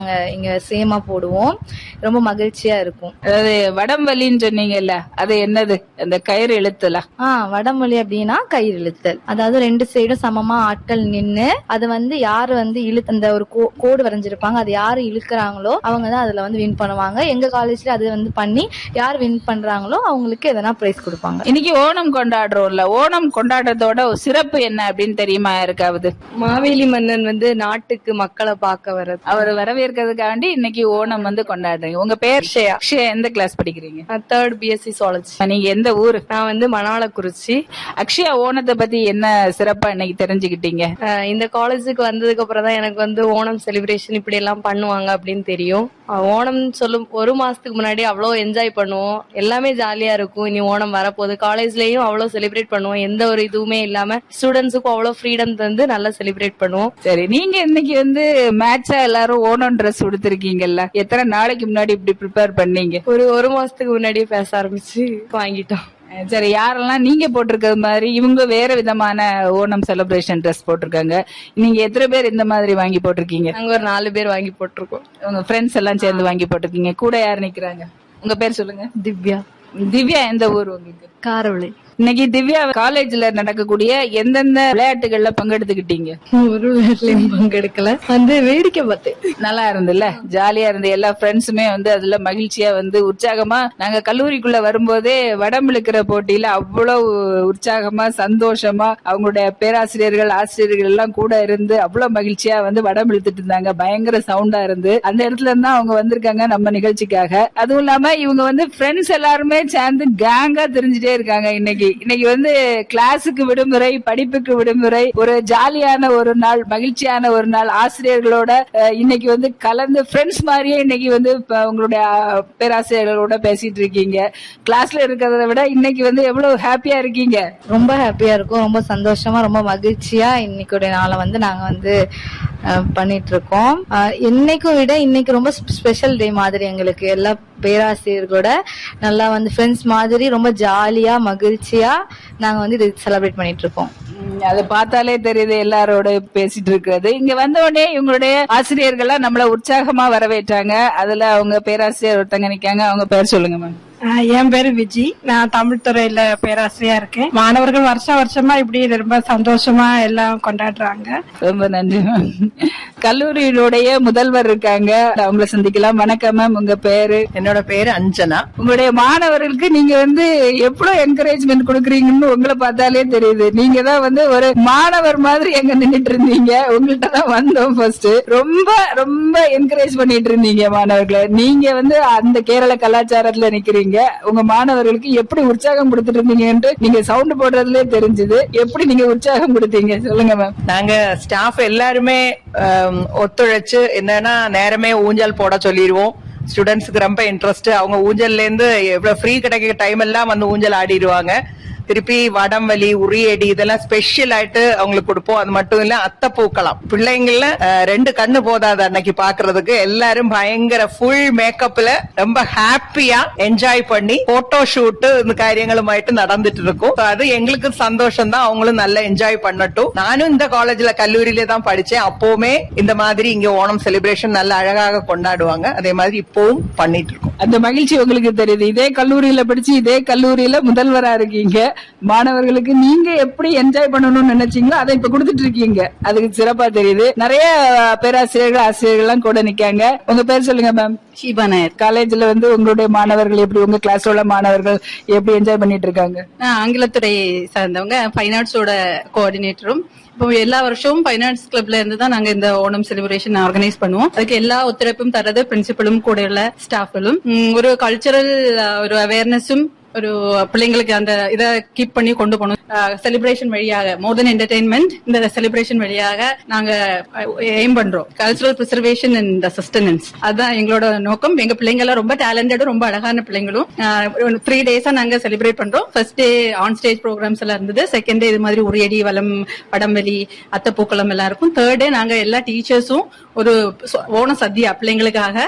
நாங்க இங்க சேமா போடுவோம் ரொம்ப மகிழ்ச்சியா இருக்கும் அதாவது வடம்வலின்னு சொன்னீங்கல்ல அது என்னது அந்த கயிறு இழுத்துலாம் ஆ வடமொழி அப்படின்னா கயிறு இழுத்தல் அதாவது ரெண்டு சைடும் சமமா ஆட்கள் நின்னு அது வந்து யாரு வந்து இழு அந்த ஒரு கோ- கோடு வரைஞ்சிருப்பாங்க அது யாரு இழுக்கிறாங்களோ அவங்க தான் அதுல வந்து வின் பண்ணுவாங்க எங்க காலேஜ்ல அது வந்து பண்ணி யார் வின் பண்றாங்களோ அவங்களுக்கு எதனா பிரைஸ் கொடுப்பாங்க இன்னைக்கு ஓணம் கொண்டாடுறோம்ல ஓணம் கொண்டாடுறதோட ஒரு சிறப்பு என்ன அப்படின்னு தெரியுமா யாருக்காவது மாவேலி மன்னன் வந்து நாட்டுக்கு மக்களை பார்க்க வர்றது அவர் வரவேற்கிறதுக்காண்டி இன்னைக்கு ஓணம் வந்து கொண்டாடுறீங்க உங்க பேர் அக்ஷயா. அக்ஷயா எந்த கிளாஸ் படிக்கிறீங்க நான் தேர்ட் பிஎஸ்சி சுவாலஜி நீங்க எந்த ஊரு நான் வந்து மணாலக்குறிச்சி அக்ஷயா ஓணத்தை பத்தி என்ன சிறப்பா இன்னைக்கு தெரிஞ்சுக்கிட்டீங்க அஹ் இந்த காலேஜுக்கு வந்ததுக்கு அப்புறம் தான் எனக்கு வந்து ஓணம் செலிப்ரேஷன் இப்படி எல்லாம் பண்ணுவாங்க அப்படின்னு தெரியும் அஹ் ஓணம் சொல்லும் ஒரு மாசத்துக்கு முன்னாடி அவ்வளோ என்ஜாய் பண்ணுவோம் எல்லாமே ஜாலியா இருக்கும் இனி ஓணம் வரப்போகுது காலேஜ்லயும் அவ்வளோ செலிப்ரேட் பண்ணுவோம் எந்த ஒரு இதுவுமே இல்லாம ஸ்டூடெண்ட்ஸுக்கும் அவ்வளோ ஃப்ரீடம் தந்து நல்லா செலிப்ரேட் பண்ணுவோம் சரி நீங்க இன்னைக்கு வந்து மேட்சா எல்லாரும் ஓணம் ட்ரெஸ் உடுத்திருக்கீங்கல்ல எத்தனை நாளைக்கு முன்னாடி இப்படி ப்ரிப்பேர் பண்ணீங்க ஒரு ஒரு மாசத்துக்கு முன்னாடியே பேச ஆரம்பிச்சு வாங்கிட்டோம் அஹ் சரி யாரெல்லாம் நீங்க போட்டிருக்கிறது மாதிரி இவங்க வேற விதமான ஓணம் செலிப்ரேஷன் ட்ரெஸ் போட்டிருக்காங்க நீங்க எத்தனை பேர் இந்த மாதிரி வாங்கி போட்டிருக்கீங்க நாங்க ஒரு நாலு பேர் வாங்கி போட்டிருக்கோம் உங்க ஃப்ரெண்ட்ஸ் எல்லாம் சேர்ந்து வாங்கி போட்டிருக்கீங்க கூட யார் நிக்கிறாங்க உங்க பேர் சொல்லுங்க திவ்யா திவ்யா எந்த ஊர் உங்களுக்கு காரவளை இன்னைக்கு திவ்யா காலேஜ்ல நடக்கக்கூடிய எந்தெந்த விளையாட்டுகள்ல பங்கெடுத்துக்கிட்டீங்க ஒரு விளையாட்டுலயும் பங்கெடுக்கல வந்து வேடிக்கை பார்த்தேன் நல்லா இருந்துல்ல ஜாலியா இருந்து எல்லா ஃப்ரெண்ட்ஸுமே வந்து அதுல மகிழ்ச்சியா வந்து உற்சாகமா நாங்க கல்லூரிக்குள்ள வரும்போதே வடம் இழுக்கிற போட்டியில அவ்வளவு உற்சாகமா சந்தோஷமா அவங்களுடைய பேராசிரியர்கள் ஆசிரியர்கள் எல்லாம் கூட இருந்து அவ்வளவு மகிழ்ச்சியா வந்து வடம் இழுத்துட்டு இருந்தாங்க பயங்கர சவுண்டா இருந்து அந்த இடத்துல இருந்தா அவங்க வந்திருக்காங்க நம்ம நிகழ்ச்சிக்காக அதுவும் இல்லாம இவங்க வந்து ஃப்ரெண்ட்ஸ் எல்லாருமே சேர்ந்து கேங்கா தெரிஞ்சுட்டே இருக்காங்க இன்னைக்கு இன்னைக்கு வந்து கிளாஸுக்கு விடுமுறை படிப்புக்கு விடுமுறை ஒரு ஜாலியான ஒரு நாள் மகிழ்ச்சியான ஒரு நாள் ஆசிரியர்களோட அஹ், இன்னைக்கு வந்து கலந்து ஃப்ரெண்ட்ஸ் மாதிரியே இன்னைக்கு வந்து இப்ப உங்களுடைய அஹ், பேராசிரியர்களோட பேசிட்டு இருக்கீங்க கிளாஸ்ல இருக்கிறத விட இன்னைக்கு வந்து எவ்வளவு ஹாப்பியா இருக்கீங்க ரொம்ப ஹாப்பியா இருக்கும் ரொம்ப சந்தோஷமா ரொம்ப மகிழ்ச்சியா இன்னைக்குடைய நாளை வந்து நாங்க வந்து அஹ், பண்ணிட்டு இருக்கோம் அஹ், என்னைக்கும் விட இன்னைக்கு ரொம்ப ஸ்பெஷல் டே மாதிரி எங்களுக்கு எல்லா பேராசிரியர்களோட நல்லா வந்து ஃப்ரெண்ட்ஸ் மாதிரி ரொம்ப ஜாலியா மகிழ்ச்சியா நாங்க வந்து இது செலிப்ரேட் பண்ணிட்டு இருக்கோம் உம், அதை பார்த்தாலே தெரியுது எல்லாரோட பேசிட்டு இருக்கிறது இங்க வந்த உடனே இவங்களுடைய ஆசிரியர்கள்லாம் நம்மள உற்சாகமா வரவேற்றாங்க அதுல அவங்க பேராசிரியர் ஒருத்தங்க நிக்காங்க அவங்க பேர் சொல்லுங்க மேம் ஆஹ் என் பேரு விஜி நான் தமிழ் துறையில பேராசிரியா இருக்கேன் மாணவர்கள் வருஷம் வருஷமா இப்படி ரொம்ப சந்தோஷமா எல்லாம் கொண்டாடுறாங்க ரொம்ப நன்றி மேம் கல்லூரியினுடைய முதல்வர் இருக்காங்க அவங்கள சந்திக்கலாம் வணக்கம் மேம் உங்க பேரு என்னோட பேரு அஞ்சனா உங்களுடைய மாணவர்களுக்கு நீங்க வந்து எவ்வளவு என்கரேஜ்மெண்ட் கொடுக்குறீங்கன்னு உங்களை பார்த்தாலே தெரியுது நீங்க தான் வந்து ஒரு மாணவர் மாதிரி எங்க நின்னுட்டு இருந்தீங்க உங்கள்கிட்ட தான் வந்தோம் ஃபர்ஸ்ட் ரொம்ப ரொம்ப என்கரேஜ் பண்ணிட்டு இருந்தீங்க மாணவர்களை நீங்க வந்து அந்த கேரள கலாச்சாரத்துல நிக்கிறீங்க உங்க மாணவர்களுக்கு எப்படி உற்சாகம் கொடுத்துட்டு இருந்தீங்கன்ட்டு நீங்க சவுண்ட் போடுறதுலயே தெரிஞ்சது எப்படி நீங்க உற்சாகம் கொடுத்தீங்க சொல்லுங்க மேம் நாங்க ஸ்டாஃப் எல்லாருமே ஆம், ஒத்துழைச்சு என்னன்னா நேரமே ஊஞ்சல் போட சொல்லிடுவோம் ஸ்டூடெண்ட்ஸ்க்கு ரொம்ப இன்ட்ரெஸ்ட் அவங்க ஊஞ்சல்ல இருந்து எவ்வளவு ஃப்ரீ கிடைக்கிற டைம் எல்லாம் வந்து ஊஞ்சல் ஆடிடுவாங்க திருப்பி வடம் வலி உரியடி இதெல்லாம் ஸ்பெஷல் ஆயிட்டு அவங்களுக்கு கொடுப்போம் அது மட்டும் இல்ல அத்தை பூக்கலாம் பிள்ளைங்கள அஹ், ரெண்டு கண்ணு போதாது அன்னைக்கு பாக்குறதுக்கு எல்லாரும் பயங்கர ஃபுல் மேக்கப்ல ரொம்ப ஹாப்பியா என்ஜாய் பண்ணி போட்டோ ஷூட் இந்த காரியங்களுமாயிட்டு நடந்துட்டு இருக்கும் So, அது எங்களுக்கு சந்தோஷம் தான் அவங்களும் நல்லா என்ஜாய் பண்ணட்டும் நானும் இந்த காலேஜ்ல கல்லூரியில தான் படிச்சேன் அப்பவுமே இந்த மாதிரி இங்க ஓணம் செலிப்ரேஷன் நல்ல அழகாக கொண்டாடுவாங்க அதே மாதிரி இப்பவும் பண்ணிட்டு இருக்கோம் அந்த மகிழ்ச்சி உங்களுக்கு தெரியுது இதே கல்லூரியில படிச்சு இதே கல்லூரியில முதல்வரா இருக்கீங்க மாணவர்களுக்கு நீங்க எப்படி என்ஜாய் பண்ணணும்னு நினைச்சீங்களோ அதை இப்ப கொடுத்துட்டு இருக்கீங்க அதுக்கு சிறப்பா தெரியுது நிறைய பேராசிரியர்கள் ஆசிரியர்கள் எல்லாம் கூட நிக்காங்க உங்க பேர் சொல்லுங்க மேம் ஷீபா நாயர் காலேஜ்ல வந்து உங்களுடைய மாணவர்கள் எப்படி உங்க கிளாஸ்ல உள்ள மாணவர்கள் எப்படி என்ஜாய் பண்ணிட்டு இருக்காங்க நான் ஆங்கிலத்துறை சார்ந்தவங்க ஃபைன் ஆர்ட்ஸோட கோஆர்டினேட்டரும் இப்போ எல்லா வருஷமும் ஃபைன் ஆர்ட்ஸ் கிளப்ல இருந்து தான் நாங்க இந்த ஓணம் செலிப்ரேஷன் ஆர்கனைஸ் பண்ணுவோம் அதுக்கு எல்லா ஒத்துழைப்பும் தரது பிரின்சிபலும் கூட உள்ள ஸ்டாஃப்களும் ஒரு கல்ச்சரல் ஒரு அவேர்னஸும் ஒரு பிள்ளைங்களுக்கு அந்த இதை கீப் பண்ணி கொண்டு போகணும் செலிப்ரேஷன் வழியாக மோர் தென் என்டர்டைன்மெண்ட் இந்த செலிப்ரேஷன் வழியாக நாங்க எய்ம் பண்றோம் கல்ச்சரல் ப்ரிசர்வேஷன் அண்ட் சஸ்டனன்ஸ் அதுதான் எங்களோட நோக்கம் எங்க பிள்ளைங்க எல்லாம் ரொம்ப டேலண்டடும் ரொம்ப அழகான பிள்ளைங்களும் த்ரீ டேஸா நாங்க செலிப்ரேட் பண்றோம் first day on stage programs எல்லாம் இருந்தது செகண்ட் டே இது மாதிரி உரியடி வலம் வடம்பலி அத்தப்பூக்களம் எல்லாம் இருக்கும் தேர்ட் டே நாங்க எல்லா டீச்சர்ஸும் ஒரு சொ- ஓண சத்யா பிள்ளைங்களுக்காக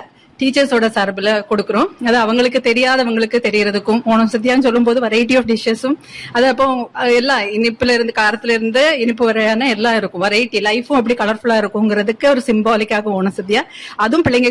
டீச்சர்ஸோட சார்பில் கொடுக்குறோம் அது அவங்களுக்கு தெரியாதவங்களுக்கு தெரியறதுக்கும் ஓணம் சத்யான்னு சொல்லும்போது வெரைட்டி ஆஃப் டிஷ்ஷஸும் அது அப்போ அஹ், எல்லாம் இனிப்புல இருந்து காரத்துல இருந்து இனிப்பு வரையான எல்லாம் இருக்கும் வெரைட்டி லைஃபும் அப்படி கலர்ஃபுல்லா இருக்குங்கிறதுக்கு ஒரு சிம்பாலிக்காக ஓணம் சத்யா அதுவும் பிள்ளைங்க